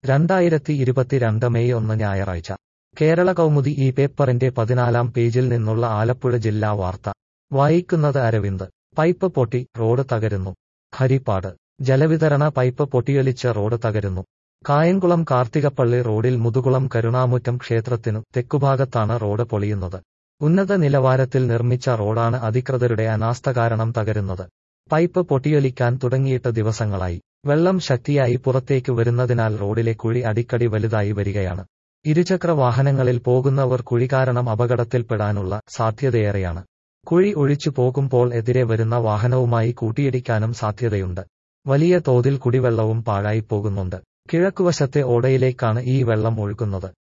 രണ്ടായിരത്തി ഇരുപത്തിരണ്ട് മെയ് ഒന്ന് ഞായറാഴ്ച കേരള കൗമുദി ഈ പേപ്പറിന്റെ പതിനാലാം പേജിൽ നിന്നുള്ള ആലപ്പുഴ ജില്ലാ വാർത്ത വായിക്കുന്നത് അരവിന്ദ് പൈപ്പ് പൊട്ടി റോഡ് തകരുന്നു ഹരിപ്പാട് ജലവിതരണ പൈപ്പ് പൊട്ടിയൊലിച്ച് റോഡ് തകരുന്നു കായംകുളം കാർത്തികപ്പള്ളി റോഡിൽ മുതുകുളം കരുണാമുറ്റം ക്ഷേത്രത്തിനു തെക്കുഭാഗത്താണ് റോഡ് പൊളിയുന്നത് ഉന്നത നിലവാരത്തിൽ നിർമ്മിച്ച റോഡാണ് അധികൃതരുടെ അനാസ്ഥ കാരണം തകരുന്നത് പൈപ്പ് പൊട്ടിയൊലിക്കാൻ തുടങ്ങിയിട്ട് ദിവസങ്ങളായി വെള്ളം ശക്തിയായി പുറത്തേക്ക് വരുന്നതിനാൽ റോഡിലെ കുഴി അടിക്കടി വലുതായി വരികയാണ് ഇരുചക്ര വാഹനങ്ങളിൽ പോകുന്നവർ കുഴി കാരണം അപകടത്തിൽപ്പെടാനുള്ള സാധ്യതയേറെയാണ് കുഴി ഒഴിച്ചു പോകുമ്പോൾ എതിരെ വരുന്ന വാഹനവുമായി കൂട്ടിയിടിക്കാനും സാധ്യതയുണ്ട് വലിയ തോതിൽ കുടിവെള്ളവും പാഴായി പോകുന്നുണ്ട് കിഴക്കുവശത്തെ ഓടയിലേക്കാണ് ഈ വെള്ളം ഒഴുകുന്നത്